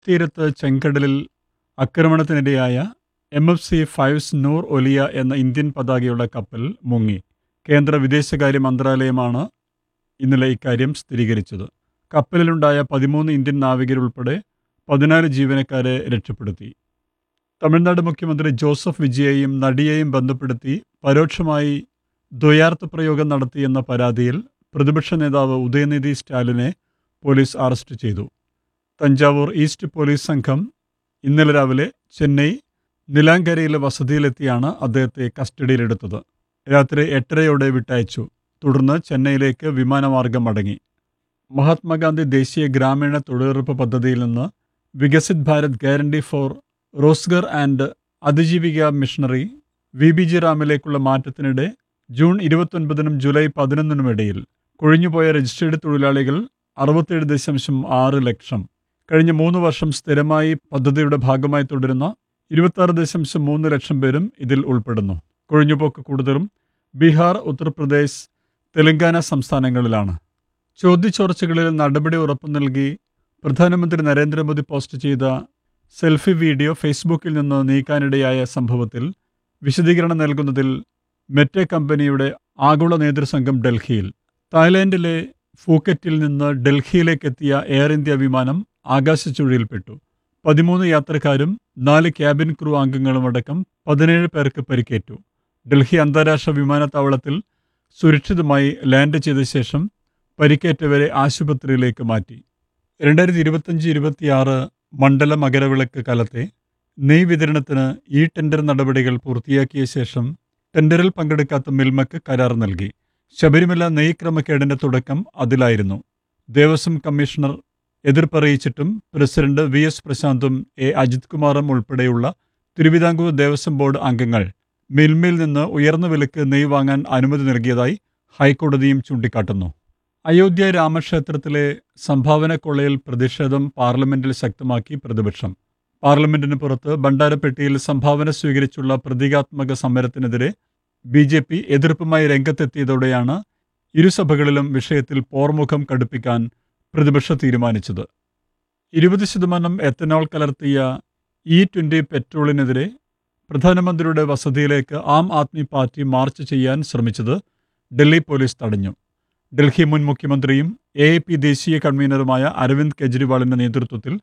തീരത്ത് ചെങ്കടലിൽ ആക്രമണത്തിനിരയായ M F C fives Noor Olia എന്ന ഇന്ത്യൻ പതാകയുള്ള കപ്പൽ മുങ്ങി കേന്ദ്ര വിദേശകാര്യ മന്ത്രാലയമാണ് ഇന്നലെ ഇക്കാര്യം സ്ഥിരീകരിച്ചത് കപ്പലിലുണ്ടായ പതിമൂന്ന് ഇന്ത്യൻ നാവികരുൾപ്പെടെ പതിനാല് ജീവനക്കാരെ രക്ഷപ്പെടുത്തി തമിഴ്നാട് മുഖ്യമന്ത്രി ജോസഫ് വിജയെയും നടിയെയും ബന്ധപ്പെടുത്തി പരോക്ഷമായി ദ്വയാർത്ഥ പ്രയോഗം നടത്തിയെന്ന പരാതിയിൽ പ്രതിപക്ഷ നേതാവ് ഉദയനിധി സ്റ്റാലിനെ പോലീസ് അറസ്റ്റ് ചെയ്തു തഞ്ചാവൂർ ഈസ്റ്റ് പോലീസ് സംഘം ഇന്നലെ രാവിലെ ചെന്നൈ നിലാങ്കരയിലെ വസതിയിലെത്തിയാണ് അദ്ദേഹത്തെ കസ്റ്റഡിയിലെടുത്തത് രാത്രി എട്ടരയോടെ വിട്ടയച്ചു തുടർന്ന് ചെന്നൈയിലേക്ക് വിമാനമാർഗം മടങ്ങി മഹാത്മാഗാന്ധി ദേശീയ ഗ്രാമീണ തൊഴിലുറപ്പ് പദ്ധതിയിൽ നിന്ന് Viksit Bharat guarantee for Rozgar and Ajeevika മിഷണറി വി ബി ജി റാമിലേക്കുള്ള മാറ്റത്തിനിടെ ജൂൺ ഇരുപത്തൊൻപതിനും ജൂലൈ പതിനൊന്നിനും ഇടയിൽ കൊഴിഞ്ഞുപോയ രജിസ്ട്രേഡ് തൊഴിലാളികൾ അറുപത്തേഴ് ദശാംശം ആറ് ലക്ഷം കഴിഞ്ഞ മൂന്ന് വർഷം സ്ഥിരമായി പദ്ധതിയുടെ ഭാഗമായി തുടരുന്ന ഇരുപത്താറ് ദശാംശം മൂന്ന് ലക്ഷം പേരും ഇതിൽ ഉൾപ്പെടുന്നു കൊഴിഞ്ഞുപോക്ക് കൂടുതലും ബീഹാർ ഉത്തർപ്രദേശ് തെലങ്കാന സംസ്ഥാനങ്ങളിലാണ് ചോദ്യചോർച്ചകളിൽ നടപടി ഉറപ്പു നൽകി പ്രധാനമന്ത്രി നരേന്ദ്രമോദി പോസ്റ്റ് ചെയ്ത സെൽഫി വീഡിയോ ഫേസ്ബുക്കിൽ നിന്ന് നീക്കാനിടയായ സംഭവത്തിൽ വിശദീകരണം നൽകുന്നതിൽ മെറ്റ കമ്പനിയുടെ ആഗോള നേതൃസംഘം ഡൽഹിയിൽ തായ്ലാന്റിലെ ഫൂക്കറ്റിൽ നിന്ന് ഡൽഹിയിലേക്ക് എത്തിയ എയർ ഇന്ത്യ വിമാനം ആകാശച്ചുഴിയിൽപ്പെട്ടു പതിമൂന്ന് യാത്രക്കാരും നാല് ക്യാബിൻ ക്രൂ അംഗങ്ങളും അടക്കം പതിനേഴ് പേർക്ക് പരിക്കേറ്റു ഡൽഹി അന്താരാഷ്ട്ര വിമാനത്താവളത്തിൽ സുരക്ഷിതമായി ലാൻഡ് ചെയ്ത ശേഷം പരിക്കേറ്റവരെ ആശുപത്രിയിലേക്ക് മാറ്റി രണ്ടായിരത്തി ഇരുപത്തഞ്ച് ഇരുപത്തിയാറ് മണ്ഡല മകരവിളക്ക് കാലത്തെ നെയ് വിതരണത്തിന് ഈ ടെൻഡർ നടപടികൾ പൂർത്തിയാക്കിയ ശേഷം ടെൻഡറിൽ പങ്കെടുക്കാത്ത മിൽമയ്ക്ക് കരാർ നൽകി ശബരിമല നെയ് ക്രമക്കേടിന്റെ തുടക്കം അതിലായിരുന്നു ദേവസ്വം കമ്മീഷണർ എതിർപ്പറിയിച്ചിട്ടും പ്രസിഡന്റ് വി എസ് പ്രശാന്തും എ അജിത് കുമാറും ഉൾപ്പെടെയുള്ള തിരുവിതാംകൂർ ദേവസ്വം ബോർഡ് അംഗങ്ങൾ മിൽമയിൽ നിന്ന് ഉയർന്ന വിലക്ക് നെയ് വാങ്ങാൻ അനുമതി നൽകിയതായി ഹൈക്കോടതിയും ചൂണ്ടിക്കാട്ടുന്നു അയോധ്യ രാമക്ഷേത്രത്തിലെ സംഭാവന കൊള്ളയിൽ പ്രതിഷേധം പാർലമെന്റിൽ ശക്തമാക്കി പ്രതിപക്ഷം പാർലമെന്റിന് പുറത്ത് ബണ്ടാരപ്പെട്ടിയിൽ സംഭാവന സ്വീകരിച്ചുള്ള പ്രതീകാത്മക സമരത്തിനെതിരെ ബി ജെ പി എതിർപ്പുമായി രംഗത്തെത്തിയതോടെയാണ് ഇരുസഭകളിലും വിഷയത്തിൽ പോർമുഖം കടുപ്പിക്കാൻ പ്രതിപക്ഷം തീരുമാനിച്ചത് ഇരുപത് ശതമാനം എത്തനോൾ കലർത്തിയ ഇ ട്വൻ്റി പെട്രോളിനെതിരെ പ്രധാനമന്ത്രിയുടെ വസതിയിലേക്ക് ആം ആദ്മി പാർട്ടി മാർച്ച് ചെയ്യാൻ ശ്രമിച്ചത് ഡൽഹി പോലീസ് തടഞ്ഞു ഡൽഹി മുൻ മുഖ്യമന്ത്രിയും എ എ പി ദേശീയ കൺവീനറുമായ അരവിന്ദ് കെജ്രിവാളിന്റെ നേതൃത്വത്തിൽ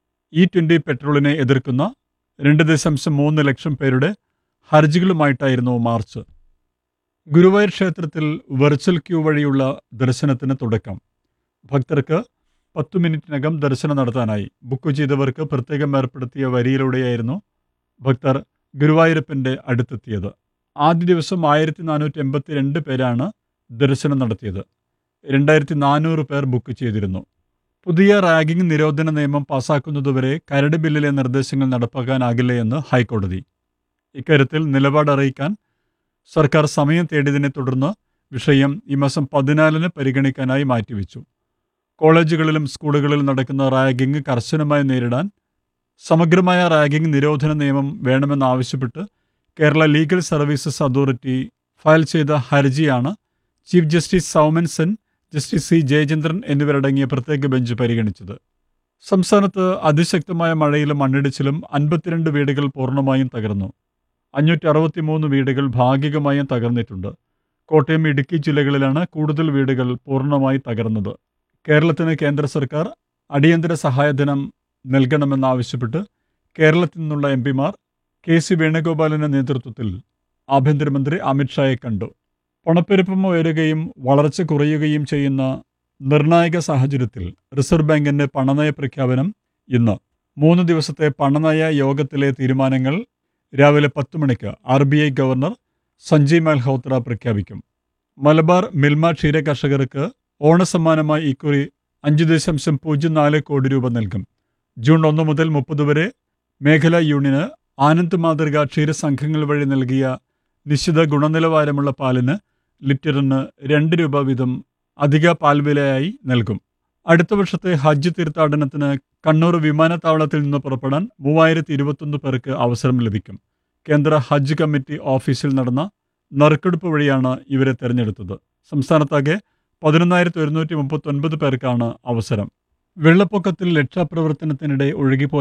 ഇ ട്വൻ്റി പെട്രോളിനെ എതിർക്കുന്ന രണ്ട് ദശാംശം മൂന്ന് ലക്ഷം പേരുടെ ഹർജികളുമായിട്ടായിരുന്നു മാർച്ച് ഗുരുവായൂർ ക്ഷേത്രത്തിൽ വെർച്വൽ ക്യൂ വഴിയുള്ള ദർശനത്തിന് തുടക്കം ഭക്തർക്ക് പത്തു മിനിറ്റിനകം ദർശനം നടത്താനായി ബുക്ക് ചെയ്തവർക്ക് പ്രത്യേകം ഏർപ്പെടുത്തിയ വരിയിലൂടെയായിരുന്നു ഭക്തർ ഗുരുവായൂരപ്പൻ്റെ അടുത്തെത്തിയത് ആദ്യ ദിവസം ആയിരത്തി നാനൂറ്റി എൺപത്തി രണ്ട് പേരാണ് ദർശനം നടത്തിയത് രണ്ടായിരത്തി നാനൂറ് പേർ ബുക്ക് ചെയ്തിരുന്നു പുതിയ റാഗിംഗ് നിരോധന നിയമം പാസാക്കുന്നതുവരെ കരട് ബില്ലിലെ നിർദ്ദേശങ്ങൾ നടപ്പാക്കാനാകില്ല ഹൈക്കോടതി ഇക്കാര്യത്തിൽ നിലപാട് അറിയിക്കാൻ സർക്കാർ സമയം തേടിയതിനെ തുടർന്ന് വിഷയം ഈ മാസം പതിനാലിന് പരിഗണിക്കാനായി മാറ്റിവെച്ചു കോളേജുകളിലും സ്കൂളുകളിലും നടക്കുന്ന റാഗിംഗ് കർശനമായി നേരിടാൻ സമഗ്രമായ റാഗിംഗ് നിരോധന നിയമം വേണമെന്നാവശ്യപ്പെട്ട് Kerala legal services authority file ചെയ്ത ഹർജിയാണ് chief justice Soumen Sen justice C Jayachandran എന്നിവരടങ്ങിയ പ്രത്യേക ബെഞ്ച് പരിഗണിച്ചത് സംസ്ഥാനത്ത് അതിശക്തമായ മഴയിലും മണ്ണിടിച്ചിലും അൻപത്തിരണ്ട് വീടുകൾ പൂർണ്ണമായും തകർന്നു അഞ്ഞൂറ്റി അറുപത്തിമൂന്ന് വീടുകൾ ഭാഗികമായും തകർന്നിട്ടുണ്ട് കോട്ടയം ഇടുക്കി ജില്ലകളിലാണ് കൂടുതൽ വീടുകൾ പൂർണ്ണമായി തകർന്നത് കേരളത്തിന് കേന്ദ്ര സർക്കാർ അടിയന്തര സഹായധനം നൽകണമെന്നാവശ്യപ്പെട്ട് കേരളത്തിൽ നിന്നുള്ള എം പിമാർ കെ സി വേണുഗോപാലിന്റെ നേതൃത്വത്തിൽ ആഭ്യന്തരമന്ത്രി അമിത്ഷായെ കണ്ടു പണപ്പെരുപ്പം ഉയരുകയും വളർച്ച കുറയുകയും ചെയ്യുന്ന നിർണായക സാഹചര്യത്തിൽ റിസർവ് ബാങ്കിന്റെ പണനയ പ്രഖ്യാപനം ഇന്ന് മൂന്ന് ദിവസത്തെ പണനയ യോഗത്തിലെ തീരുമാനങ്ങൾ രാവിലെ പത്ത് മണിക്ക് R B I governor Sanjay Malhotra പ്രഖ്യാപിക്കും മലബാർ മിൽമ ക്ഷീര കർഷകർക്ക് ഓണസമ്മാനമായി ഇക്കുറി അഞ്ച് ദശാംശം പൂജ്യം നാല് കോടി രൂപ നൽകും ജൂൺ ഒന്ന് മുതൽ മുപ്പത് വരെ മേഖലാ യൂണിയന് ആനന്ദ് മാതൃക ക്ഷീരസംഘങ്ങൾ വഴി നൽകിയ നിശ്ചിത ഗുണനിലവാരമുള്ള പാലിന് ലിറ്ററിന് രണ്ട് രൂപ വീതം അധിക പാൽവിലയായി നൽകും അടുത്ത വർഷത്തെ ഹജ്ജ് തീർത്ഥാടനത്തിന് കണ്ണൂർ വിമാനത്താവളത്തിൽ നിന്ന് പുറപ്പെടാൻ മൂവായിരത്തി ഇരുപത്തൊന്ന് പേർക്ക് അവസരം ലഭിക്കും കേന്ദ്ര ഹജ്ജ് കമ്മിറ്റി ഓഫീസിൽ നടന്ന നറുക്കെടുപ്പ് വഴിയാണ് ഇവരെ തെരഞ്ഞെടുത്തത് സംസ്ഥാനത്താകെ പതിനൊന്നായിരത്തി ഒരുന്നൂറ്റി മുപ്പത്തി ഒൻപത് പേർക്കാണ് അവസരം വെള്ളപ്പൊക്കത്തിൽ രക്ഷാപ്രവർത്തനത്തിനിടെ ഒഴുകിപ്പോയ